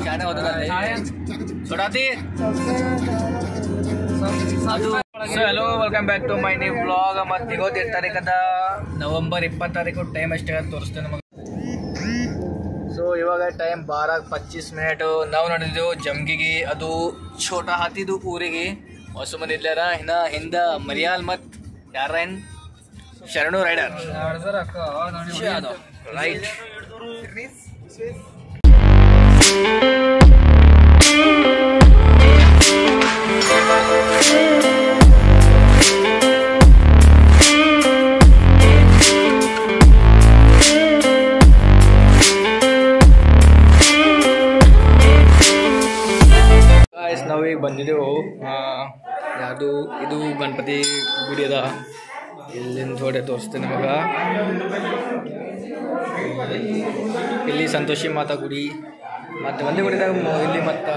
ಚಾನೆ ಹೋದಲ್ಲಿ ಸೊಡಾತಿ ಅದು so hello welcome back to my new blog ಮತ್ತು ಇವತ್ತು ತಾರೀಕದ ನವಂಬರ್ ಇಪ್ಪತ್ತು ತಾರೀಕು ಟೈಮ್ ಎಷ್ಟೇ ತೋರಿಸ್ತೇನೆ ನಮಗೆ ಸೊ ಇವಾಗ ಟೈಮ್ ಬಾರ ಪಚ್ಚೀಸ್ ಮಿನಿಟ್ ನಾವು ನೋಡಿದ್ದೆವು ಜಮ್ಗಿಗೆ ಅದು ಛೋಟಾ ಹಾತಿದು ಊರಿಗೆ ಹೊಸ ಮಂದಿ ಇದ್ದಾರ ಇನ್ನ ಹಿಂದ ಮರಿಯಾಲ್ ಮತ್ ಯಾರ ಏನ್ ಶರಣು ರೈಡರ್ ರೈಟ್ ಗಾಯ್ಸ್ ನಾವು ಈಗ ಬಂದಿದ್ದೆವು ಆ, ಯಾವುದು ಇದು ಗಣಪತಿ ಗುಡಿ ಅದ ಇಲ್ಲಿಂದ ಥೋಡೆ ತೋರಿಸ್ತೇನೆ ನಿಮಗೆ ಇಲ್ಲಿ ಸಂತೋಷಿ ಮಾತಾ ಗುಡಿ ಮತ್ತು ಒಂದೇ ಗುಡಿದಾಗ ಮ- ಇಲ್ಲಿ ಮತ್ತು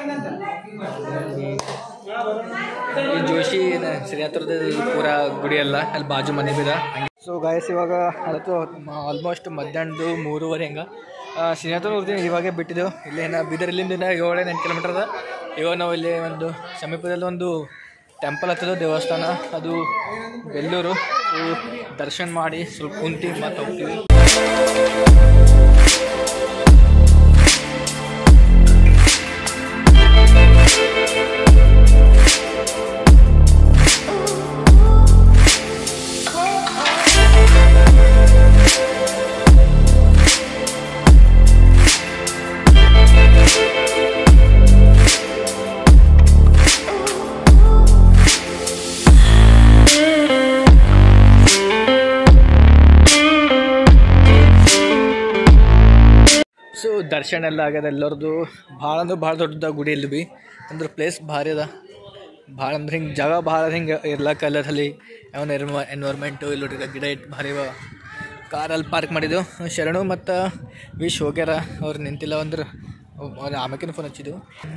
ಈ ಜೋಶಿ ಶ್ರೀನಾಥರದ ಪೂರ ಗುಡಿ ಅಲ್ಲ ಅಲ್ಲಿ ಬಾಜು ಮನೆ ಬಿದ ಸೊ ಗಾಯಸ್ ಇವಾಗ ಅದತ್ತು ಆಲ್ಮೋಸ್ಟ್ ಮಧ್ಯಾಹ್ನದ್ದು ಮೂರುವರೆ ಹಂಗೆ ಶ್ರೀನಾಥ ಊರ್ದಿನ ಇವಾಗೆ ಬಿಟ್ಟಿದ್ದೆವು ಇಲ್ಲೇನ ಬೀದರ್ಲಿಂದ ಏಳು ಎಂಟು ಕಿಲೋಮೀಟರ್ ಅದ ಇವಾಗ ನಾವು ಇಲ್ಲಿ ಒಂದು ಸಮೀಪದಲ್ಲಿ ಒಂದು ಟೆಂಪಲ್ ಹತ್ತದ ದೇವಸ್ಥಾನ ಅದು ಬೆಲ್ಲೂರು ಸೊ ದರ್ಶನ ಮಾಡಿ ಸ್ವಲ್ಪ ಕುಂತಿ ಮತ್ತೆ ಹೋಗ್ತೀವಿ ಸೊ ದರ್ಶನ ಎಲ್ಲ ಆಗ್ಯದ ಎಲ್ಲರದು ಭಾಳ ಅಂದ್ರೆ ಭಾಳ ದೊಡ್ಡದ ಗುಡಿ ಇಲ್ಲಿ ಬಿ ಅಂದ್ರೆ ಪ್ಲೇಸ್ ಭಾರಿ ಅದ ಭಾಳ ಅಂದ್ರೆ ಹಿಂಗೆ ಜಾಗ ಭಾಳ ಹಿಂಗೆ ಇರ್ಲಕ್ಕ ಅಲ್ಲದಲ್ಲಿ ಅವನ ಎನ್ವೈರ್ಮೆಂಟು ಇಲ್ಲಿ ನೋಡ್ರಿ ಗಿಡ ಇಟ್ಟು ಭಾರಿ ಅವ ಕಾರಲ್ಲಿ ಪಾರ್ಕ್ ಮಾಡಿದ್ದೆವು ಶರಣು ಮತ್ತು ವಿಶ್ ಹೋಗ್ಯಾರ ಅವ್ರು ನಿಂತಿಲ್ಲ ಅಂದ್ರೆ ಅವ್ರು ಆಮೇಕಿನ ಫೋನ್ ಹಚ್ಚಿದ್ದು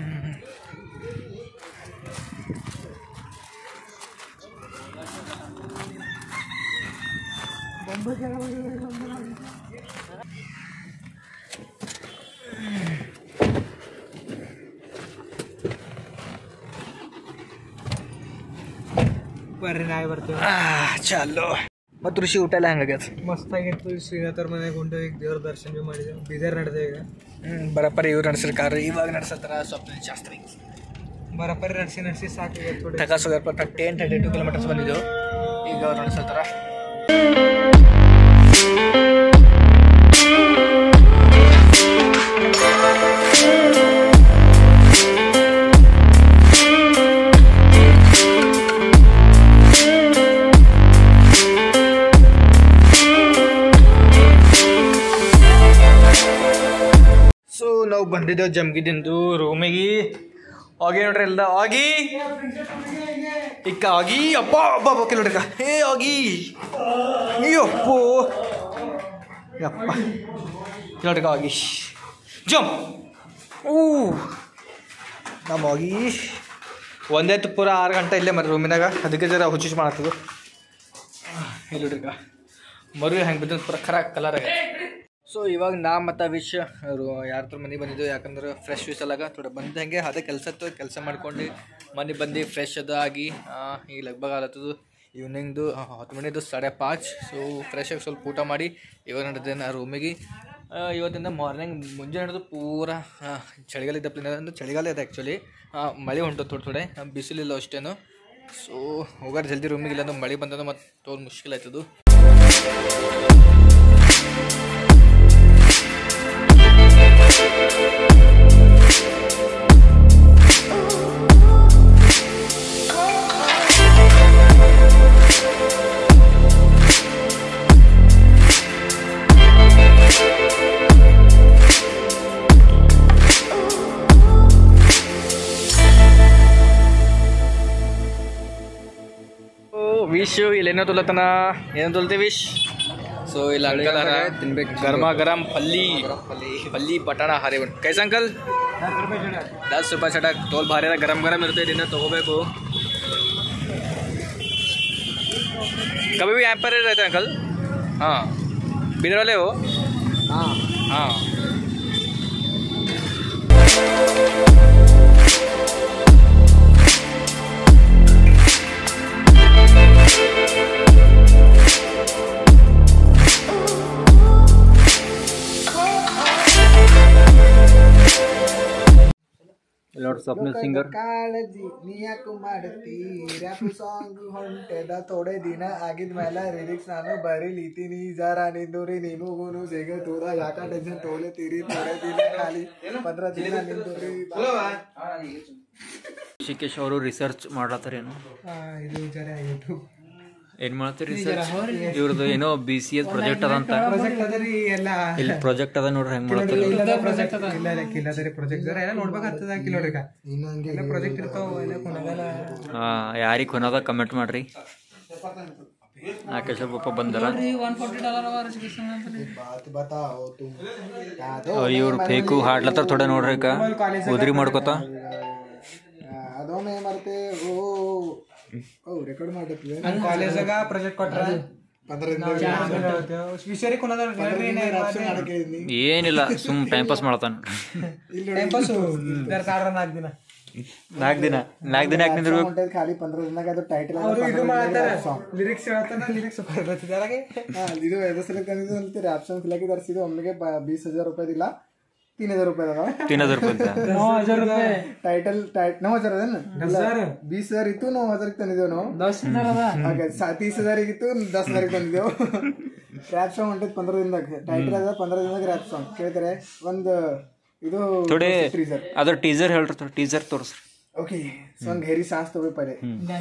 ಬರ್ರಿ ನಾಯಿ ಬರ್ತೇವೆ ಚಾಲೋ ಮತ್ತು ಋಷಿ ಊಟ ಎಲ್ಲ ಹೆಂಗಾಗ್ಯದ ಮಸ್ತ್ ಆಗಿತ್ತು ಶ್ರೀನಾಥರ ಮನೆಗೆ ಹೊಂಟು ಈಗ ದೇವ್ರ ದರ್ಶನ ಭೀ ಮಾಡಿದೆವು ಬೀದರ್ ನಡೆದೆ ಈಗ ಹ್ಞೂ ಬರಪ್ಪರಿ ಇವ್ರು ನಡೆಸಿರ್ಕಾರ ಇವಾಗ ನಡೆಸತ್ತಾರ ಸ್ವಪ್ನ ಶಾಸ್ತ್ರಿ ಬರಪ್ಪರಿ ನಡೆಸಿ ನಡೆಸಿ ಸಾಕು ಇವತ್ತು ಥೋಡೆ ಟಕ ಸುಗರ್ಪ ತರ್ಟಿ ಏನ್ ತರ್ಟಿ ಟು ಕಿಲೋಮೀಟರ್ಸ್ ಬಂದಿದ್ದೆವು ಈಗ ಅವ್ರು ನಡೆಸತ್ತಾರ ಸೊ ನಾವು ಬಂದಿದ್ದೇವೆ ಜಮ್ಗಿದಿಂದು ರೂಮಿಗೆ ಆಗಿ ನೋಡ್ರಿ ಎಲ್ಲ ಆಗಿ ಇಕ್ಕ ಆಗಿ ಅಪ್ಪ ಅಪ್ಪ ಅಪ್ಪ ನೋಡ್ರಿ ಅಕ್ಕ. ಏ ಆಗಿ ಅಯ್ಯಪ್ಪೋ ಯಪ್ಪ ನೋಡ್ರಿ ಅಕ್ಕ, ಆಗಿ ಜಮ್ ಊ ನಮ್ಮ ಆಗಿ ಒಂದೇ ತು ಪೂರ ಆರು ಗಂಟೆ ಇಲ್ಲೇ ಮರಿ ರೂಮಿನಾಗ ಅದಕ್ಕೆ ಜರ ಹುಚ್ಚು ಮಾಡತ್ತದು ಇಲ್ಲಿ ನೋಡ್ರಿ ಅಕ್ಕ. ಮರು ಹೆಂಗೆ ಬಿದ್ದ ಪೂರ ಖರ ಕಲರ್ ಆಗೈತೆ ಸೊ ಇವಾಗ ನಾ ಮತ್ತು ವಿಶ್ ಅವರು ಯಾರ ಹತ್ರ ಮನೆಗೆ ಬಂದಿದ್ದು ಯಾಕಂದ್ರೆ ಫ್ರೆಶ್ ವಿಶ್ ಅಲ್ಲಾಗ ಥೋಡೆ ಬಂದ ಹಂಗೆ ಅದೇ ಕೆಲಸ ಇತ್ತು ಕೆಲಸ ಮಾಡ್ಕೊಂಡು ಮನೆ ಬಂದು ಫ್ರೆಶ್ ಅದು ಆಗಿ ಆ, ಈಗ ಲಗ್ಭಗ ಆಲತ್ತದು ಈವ್ನಿಂಗ್ದು ಹತ್ತು ಮಣಿದು ಸಾಡೆ ಪಾಂಚ್ ಸೊ ಫ್ರೆಶ್ ಆಗಿ ಸ್ವಲ್ಪ ಊಟ ಮಾಡಿ ಇವಾಗ ನಡೆದೆ ನಾ ರೂಮಿಗೆ ಇವತ್ತಿಂದ ಮಾರ್ನಿಂಗ್ ಮುಂಜಾನೆ ನಡೆದು ಪೂರ ಆ, ಚಳಿಗಾಲ ಇದ್ದಪ್ಪ ಅಂದ್ರೆ ಚಳಿಗಾಲ ಇದೆ ಆ್ಯಕ್ಚುಲಿ ಮಳೆ ಹೊಂಟು ಥೋಡೆ ಥೋಡೆ ಆ, ಬಿಸಿಲಿಲ್ಲ ಅಷ್ಟೇನು ಸೊ ಹೋಗಾರ ಜಲ್ದಿ ರೂಮಿಗೆ ಇಲ್ಲ ಅಂದ್ರೆ ಮಳೆ ಬಂದದ ಮತ್ತು ತೋಲ್ ಮುಷ್ಕಿಲ್ ಆಯ್ತದು ಓ ವಿಶ್ ಇಲ್ಲೇನೋ ತುಲತನ ಏನು ತುಲ್ತಿ ವಿಶ್ ಸೊ ಇಲ್ಲಿ ಅಂಕಲ್ ಹರ ತಿನ್ಬೇಕು ಗರ್ಮ ಗರಂ ಪಲ್ಲಿ ಪಲ್ಲಿ ಪಟಾಣ ಹಾರಿ ಬನ್ ಕೈಸ ಅಂಕಲ್ ದಸ್ ರೂಪಾಯಿ ಚಟಕ್ ತೋಲ್ ಭಾರಿ ಅದ ಗರಂ ಗರಂ ಇರುತ್ತೆ ಇದನ್ನ ತಗೋಬೇಕು कभी भी यहाँ पर ही रहते हैं अंकल हाँ बिदर वाले हो हाँ हाँ ನೋಡಿ ಸ್ವಪ್ನ ಸಿಂಗರ್ ಕಾಳಜಿ ನೀ ಯಾಕೆ ಮಾಡ್ತಿ ರ್ಯಾಪ್ ಸಾಂಗ್ ಹೊಂಟೆದ ತೊಡೆ ದಿನ ಆಗಿದ್ಮೇಲೆ ಲಿರಿಕ್ಸ್ ನಾನು ಬರೀಲಿತೀನಿ ಜರ ನಿಂದೂರಿ ನಿಮಗೂನು ಸಿಗತೂರ ಯಾಕ ಟೆನ್ಷನ್ ತೊಗೊಳತೀರಿ ತೊಡೆ ದಿನ ಖಾಲಿ ಪಂದ್ರ ದಿನ ನಿಂದೂರಿ ಋಷಿಕೇಶ್ ಅವರು ರಿಸರ್ಚ್ ಮಾಡ್ಲತ್ತಾರೇನು ಇದು ಜರ ಯೂಟ್ಯೂಬ್ ಏನ್ ಮಾಡ್ತೀರಿ ರಿಸರ್ಚ್ ಇವ್ರದ್ದು ಏನೋ ಬಿ ಸಿ ಎಸ್ ಪ್ರಾಜೆಕ್ಟ್ ಅದ ಅಂತ ಪ್ರಾಜೆಕ್ಟ್ ಅದ ರೀ ಎಲ್ಲ ಇಲ್ಲಿ ಪ್ರಾಜೆಕ್ಟ್ ಅದ ನೋಡ್ರಿ ಹೆಂಗ್ ಮಾಡ್ತಾರೆ ಇಲ್ಲದ ಪ್ರಾಜೆಕ್ಟ್ ಅದ ಇಲ್ಲ ಇಲ್ಲ ಕಿಲ್ಲದ ರೀ ಪ್ರಾಜೆಕ್ಟ್ ಜರ ಎಲ್ಲ ನೋಡ್ಬೇಕಾಗ್ತದ ಕಿಲೋಡ್ರಿ ಎಲ್ಲ ಪ್ರಾಜೆಕ್ಟ್ ಇರ್ತಾವ ಎಲ್ಲ ಕುಣಗಲ್ಲ ಹಾ ಯಾರಿಗೆ ಕೊನದ ಕಮೆಂಟ್ ಮಾಡ್ರಿ ಆಕಾಶ ಪಪ್ಪ ಬಂದಾರ ಬಾತ್ ಬತಾओ ತುಮ್ ಯಾವ್ದೋ ಇವ್ರು ಫೇಕು ಹಾಡ್ಲತ್ತಾರ ಥೋಡೆ ನೋಡ್ರಿ ಈಗ ಉದ್ರಿ ಮಾಡ್ಕೋತ ಅದೊಮ್ಮೆ ಮರ್ತೆ ಓ ಓ ರೆಕಾರ್ಡ್ ಮಾಡತ್ತೀವಿ ನನ್ನ ಕಾಲೇಜಾಗ ಪ್ರಾಜೆಕ್ಟ್ ಕೊಟ್ರ ವಿಷಯರಿ ಕುನದ ಏನಿಲ್ಲ ಸುಮ್ ಟೈಮ್ ಪಾಸ್ ಮಾಡ್ತಾನ ಟೈಮ್ ಪಾಸ್ ಕಾರಣ ನಾಲ್ಕು ದಿನ ನಾಲ್ಕು ದಿನ ನಾಲ್ಕು ದಿನ ಯಾಕೆ ನಿಂದಿರ್ಬೇಕು ಹೊಂಟೈತೆ ಖಾಲಿ ಪಂದ್ರ ದಿನದಾಗ ಅದು ಟೈಟಲ್ ಅವರು ಇದು ಮಾಡ್ತಾರೆ ಲಿರಿಕ್ಸ್ ಹೇಳ್ತಾನೆ ಲಿರಿಕ್ಸ್ ಬರ್ತಿದ್ದಾರೆ ಇದು ಎದ್ರ ಸಲ ತಂದಿದ್ದು ಅಂತ ರ್ಯಾಪ್ ಸಾಂಗ್ ಸಿಲಕ್ಕೆ ತರಿಸಿದ್ದು ಒಮ್ಮೆಗೆ ಬೀಸ್ ಹಜಾರ್ ರೂಪಾಯಿ ಇಲ್ಲ तीन हजार रुपये दादा तीन हजार रुपये नौ हजार रुपये टाइटल टाइट नौ हजार ಅದ हजार बीस हजार ಇತ್ತು ನौ हजार ತಂದಿದ್ದೇವೆ ನಾವು ದಸ್ ಹಾಗೆ ತೀಸ್ हजार ಇತ್ತು ದಸ್ हजार ತಂದಿದ್ದೇವು ರ್ಯಾಪ್ ಸಾಂಗ್ ಹೊಂಟೈತೆ ಪಂದ್ರ ದಿನದಾಗ ಟೈಟಲ್ ಅದ ಪಂದ್ರ ದಿನದಾಗ ರ್ಯಾಪ್ ಸಾಂಗ್ ಕೇಳ್ತಾರೆ ಒಂದು ಇದು थोडे ಟ್ರೀಸರ್ ಅದ್ರ ಟೀಸರ್ ಹೇಳ್ರಿ ಟೀಸರ್ ತೋರಿಸ್ರಿ ಓಕೆ ಸಂಗ್ ಹೇರಿ ಸಾಂಗ್ಸ್ ತಗೋ ಪಡೆ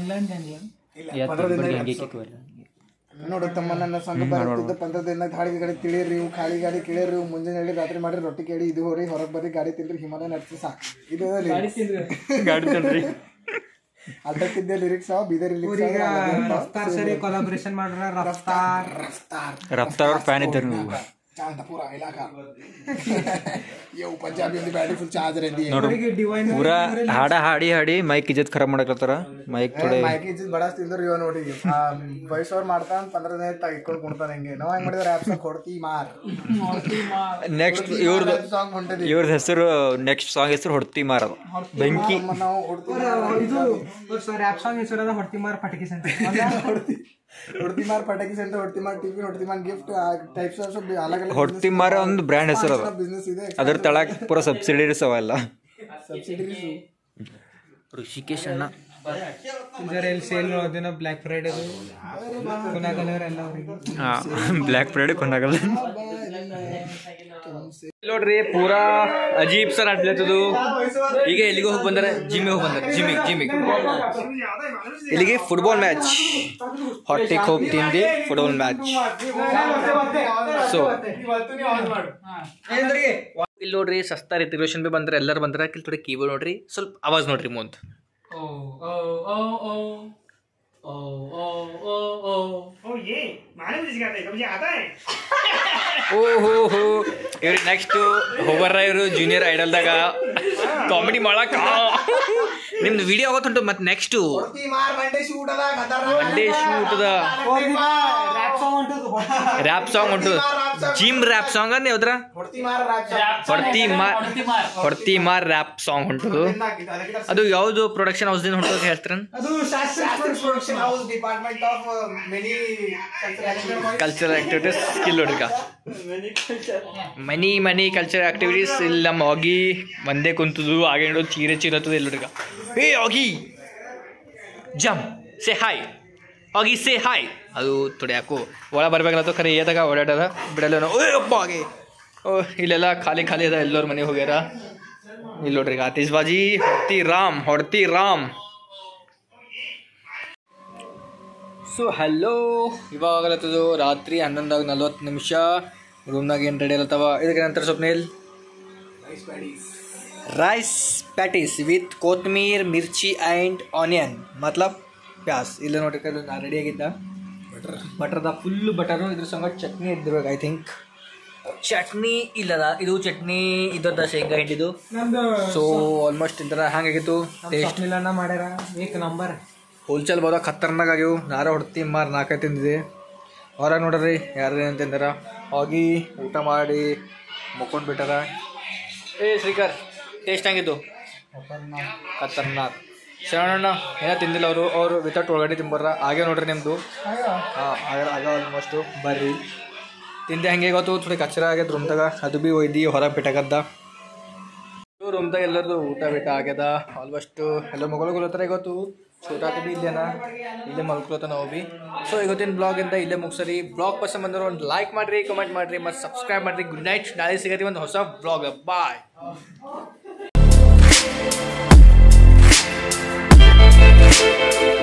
ನೋಡು ತಮ್ಮ ನನ್ನ ಸಂಘ ಬರುತ್ತಿದ್ದ ಪಂದ್ರ ದಿನ ಗಾಡಿ ಗಾಡಿ ತಿಳಿರಿ ನೀವು ಖಾಲಿ ಗಾಡಿ ಕೇಳಿರಿ ಮುಂಜಾನೆ ಹೇಳಿ ರಾತ್ರಿ ಮಾಡ್ರಿ ರೊಟ್ಟಿ ಕೇಳಿ ಇದು ಹೋರಿ ಹೊರಗೆ ಬರ್ರಿ ಗಾಡಿ ತಿನ್ರಿ ಹಿಮಾಲಯ ನಡ್ಸಿ ಸಾಕು ಇದು ಗಾಡಿ ತನ್ರಿ ಅಡ್ಡಕ್ಕಿದ್ದ ಲಿರಿಕ್ಸ್ ಅವ ಬೀದರ್ ರಫ್ತಾರ್ ಸರಿ ಕೊಲಾಬ್ರೇಷನ್ ಮಾಡ್ರ ರಫ್ತಾರ್ ರಫ್ತಾರ್ ರಫ್ತಾರ್ ಅವ್ರ ಫ್ಯಾನ್ ಇದ್ದಾರೆ ನೀವು ಪೂರ ಇಲಾಖಾ ಯೋ ಪಂಜಾಬಿ ಒಂದು ಬ್ಯಾಡಿ ಫುಲ್ ಚಾರ್ಜ್ ರೆಡಿ ನೋಡ್ರಿ ಪೂರಾ ಹಾಡ ಹಾಡಿ ಹಾಡಿ ಮೈಕ್ ಇಜ್ಜತ್ ಖರಾಬ್ ಮಾಡಕತ್ತಾರ ಮೈಕ್ ಥೋಡೆ ಮೈಕ್ ಇಜ್ಜತ್ ಬಡ ತಿಂದ್ರು ಇವ ನೋಡಿ ವಯಸ್ಸು ಅವ್ರು ಮಾಡ್ತಾನ ಪಂದ್ರ ದಿನ ತೆಗಿಕೊಂಡು ಕುಣ್ತಾನ ಹಿಂಗೆ ನಾವ್ ಹೆಂಗ್ ಮಾಡಿದ್ರೆ ಆಪ್ಸ್ ಕೊಡ್ತಿ ಮಾರ್ ನೆಕ್ಸ್ಟ್ ಇವ್ರದ್ದು ಸಾಂಗ್ ಹೊಂಟದಿ ಇವ್ರದ್ದು ಹೆಸರು ನೆಕ್ಸ್ಟ್ ಸಾಂಗ್ ಹೆಸರು ಹೊಡ್ತಿ ಮಾರದು ಬೆಂಕಿ ನಾವು ಇದು ರ್ಯಾಪ್ ಸಾಂಗ್ ಹೆಸರದ ಹೊಡ್ತಿ ಮಾರ್ ಪಟಕಿ ಸೆಂಟರ್ ಹೊಡ್ತಿ ಮಾರ್ ಪಟಕಿ ಸೆಂಟರ್ ಹೊಡ್ತಿ ಮಾರ್ ಟಿವಿ ಹೊಡ್ತಿ ಮಾರ್ ಗಿಫ್ಟ್ ಟೈಪ್ಸ್ ಆಫ್ ಅಲಗ್ ಅಲಗ್ ಹೊಡ್ತಿ ಮಾರ ಒಂದು ಬ್ರ್ಯಾಂಡ್ ಹೆಸರು ಅದ ಬಿಸ್ನೆಸ್ ಇದೆ ಅದ್ರ ತಳಕ್ ಪೂರ ಸಬ್ಸಿಡೀಸ್ ಅವೆಲ್ಲ ಸಬ್ಸಿಡೀಸ್ ಋಷಿಕೇಶ್ ಅಣ್ಣ ಇದರ ಎಲ್ಲಿ ಸೇಲ್ ದಿನ ಬ್ಲ್ಯಾಕ್ ಫ್ರೈಡೆ ಕುನಾಗಲವರೆಲ್ಲ ಅವರಿಗೆ ಹಾ ಬ್ಲ್ಯಾಕ್ ಫ್ರೈಡೆ ಕೊಂಡಾಗಲ್ಲ ನೋಡ್ರಿ ಪೂರಾ ಅಜೀಬ್ ಸರ್ ಆಡ್ಲತ್ತದು ಈಗ ಎಲ್ಲಿಗೆ ಹೋಗಿ ಬಂದಾರೆ ಜಿಮ್ಮಿಗೆ ಹೋಗಿ ಬಂದಾರೆ ಜಿಮ್ಮಿಗೆ ಜಿಮ್ಮಿಗೆ ಇಲ್ಲಿಗೆ ಫುಟ್ಬಾಲ್ ಮ್ಯಾಚ್ ಹೊಟ್ಟೆಗೆ ಹೋಗಿ ತಿಂದು ಫುಟ್ಬಾಲ್ ಮ್ಯಾಚ್ ಸೊ ಇಲ್ಲಿ ನೋಡ್ರಿ ಸಸ್ತಾ ರಿತಿಗ್ರೇಷನ್ ಬಿ ಬಂದ್ರೆ ಎಲ್ಲರೂ ಬಂದ್ರೆ ಇಲ್ಲಿ ಥೋಡೆ ಕೀಬೋರ್ಡ್ ನೋಡ್ರಿ ಸ್ವಲ್ಪ ಆವಾಜ್ ನೋಡ್ರಿ ಮುಂದ್ ಓಹೋ ಹೋ ಇವ್ರು ನೆಕ್ಸ್ಟ್ ಹೋಗರ್ರ ಇವರು ಜೂನಿಯರ್ ಐಡಲ್ದಾಗ ಕಾಮಿಡಿ ಮಾಡಕ ನಿಮ್ದು ವಿಡಿಯೋ ಆಗೋತ್ತುಂಟು ಮತ್ತೆ ನೆಕ್ಸ್ಟ್ ಮಂಡೇ ಶೂಟದ ರ್ಯಾಪ್ ಸಾಂಗ್ ಉಂಟು ಜಿಮ್ ರ್ಯಾಪ್ ಸಾಂಗ್ ಅಂದ್ರೆ ಯಾವ್ದ್ರ ಹೊಡ್ತಿ ಮಾರ್ ಹೊಡ್ತಿ ಮಾರ್ ರ್ಯಾಪ್ ಸಾಂಗ್ ಉಂಟು ಅದು ಯಾವ್ದು ಪ್ರೊಡಕ್ಷನ್ ಹೌಸ್ದಿಂದ ಹೊಂಟು ಅಂತ ಹೇಳ್ತೀರ ಅದು production house department of many cultural activities skill ಹುಡುಗ ಮನಿ ಮನಿ ಕಲ್ಚರಲ್ ಆಕ್ಟಿವಿಟೀಸ್ ಇಲ್ಲಿ ನಮ್ಮ ಹೋಗಿ ಒಂದೇ ಕುಂತದು ಹಾಗೆ ನೋಡೋದು ಚೀರೆ ಚೀರತ್ತದ ಇಲ್ಲಿ ಹುಡುಗ ಏ ಹೋಗಿ ಜಮ್ ಸೇ ಹಾಯ್ ಹೋಗಿ ಸೇ ಹಾಯ್ ಅದು ತೊಡೆ ಯಾಕೋ ಒಳ ಬರ್ಬೇಕಲ್ಲ ಖರೆ ಏದಾಗ ಓಡಾಡದ ಬಿಡಲ್ಲ ಓ ಅಪ್ಪ ಹಾಗೆ ಓ ಇಲ್ಲೆಲ್ಲ ಖಾಲಿ ಖಾಲಿ ಅದ ಎಲ್ಲರ ಮನೆಗೆ ಹೋಗ್ಯಾರ ಇಲ್ಲಿ ನೋಡ್ರಿ ಆತಿಷ್ಬಾಜಿ ಹೊಡ್ತಿ ರಾಮ್ ಹೊಡ್ತಿ ರಾಮ್ ಸೊ ಹಲೋ ಇವಾಗಲತ್ತದು ರಾತ್ರಿ ಹನ್ನೊಂದಾಗ ನಲ್ವತ್ತು ನಿಮಿಷ ರೂಮ್ನಾಗ ಏನು ರೆಡಿ ಅಲ್ಲತ್ತವ ಇದಕ್ಕೆ ನಂತರ ಸ್ವಪ್ನೇಲ್ ರೈಸ್ ಪ್ಯಾಟೀಸ್ ವಿತ್ ಕೊತ್ಮೀರ್ ಮಿರ್ಚಿ ಆ್ಯಂಡ್ ಆನಿಯನ್ ಮತ್ಲಬ್ ಪ್ಯಾಸ್ ಇಲ್ಲ ನೋಡ್ರಿ ನಾ ರೆಡಿ ಆಗಿದ್ದ ಬಟರ್ ಬಟರ್ದ ಫುಲ್ ಬಟರು ಇದ್ರ ಸಂಗ ಚಟ್ನಿ ಇದ್ದಿರ್ಬೇಕು ಐ ಥಿಂಕ್ ಚಟ್ನಿ ಇಲ್ಲದ ಇದು ಚಟ್ನಿ ಇದರದ ಶೇಂಗಾ ಹಿಂಡಿದು ನಮ್ದು ಸೊ ಆಲ್ಮೋಸ್ಟ್ ಇಂತರ ಹಂಗಾಗಿತ್ತು ಟೇಸ್ಟ್ ಮಿಲನ ಮಾಡ್ಯಾರ ಏಕ್ ನಂಬರ್ ಹೋಲ್ಸೇಲ್ ಬೋದ ಖತರ್ನಾಗ್ ಆಗ್ಯವು ನಾರ ಹೊಡ್ತಿ ಮಾರ್ ನಾಲ್ಕೈ ತಿಂದಿದೆ ಹೊರಗೆ ನೋಡ್ರಿ ಯಾರು ಏನು ತಿಂದಾರ ಹೋಗಿ ಊಟ ಮಾಡಿ ಮುಕ್ಕೊಂಡು ಬಿಟ್ಟಾರ ಏ ಶ್ರೀಕರ್ ಟೇಸ್ಟ್ ಹಂಗಿದ್ದು ಖತರ್ನಾಕ್ ಶರಣಣ್ಣ ಏನೋ ತಿಂದಿಲ್ಲ ಅವರು ಅವರು ವಿತೌಟ್ ಒಳಗಡೆ ತಿಂಬಾರ ಹಾಗೆ ನೋಡ್ರಿ ನಿಮ್ಮದು ಹಾಂ ಆಗ ಆಗ ಆಲ್ಮೋಸ್ಟು ಬರ್ರಿ ತಿಂದೆ ಹಂಗೆ ಗೊತ್ತು ಥೋಡಿ ಕಚ್ಚರ ಆಗ್ಯದ ರೂಮ್ದಾಗ ಅದು ಭೀ ಒಯ್ದು ಹೊರಗೆ ಬಿಟ್ಟಾಗದ್ದ ರೂಮ್ದಾಗ ಎಲ್ಲರದು ಊಟ ಬೀಟ ಆಗ್ಯದ ಆಲ್ಮೋಸ್ಟ್ ಎಲ್ಲ ಮಗಳುಗಳತ್ರ ಇವತ್ತು ಛೋಟಾತ ಬಿ ಇಲ್ಲೇನ ಇಲ್ಲೇ ಮಲ್ಕೊತ ನಾವು ಬಿ ಸೊ ಇವತ್ತಿನ ಬ್ಲಾಗ್ ಇಂದ ಇಲ್ಲೇ ಮುಗಿಸರಿ ಬ್ಲಾಗ್ ಪಸಂದ್ ಬಂದ್ರೆ ಒಂದು ಲೈಕ್ ಮಾಡ್ರಿ ಕಮೆಂಟ್ ಮಾಡ್ರಿ ಮತ್ತು ಸಬ್ಸ್ಕ್ರೈಬ್ ಮಾಡ್ರಿ ಗುಡ್ ನೈಟ್ ನಾಳೆ ಸಿಗತ್ತೀವಿ ಒಂದು ಹೊಸ ಬ್ಲಾಗ್ ಬಾಯ್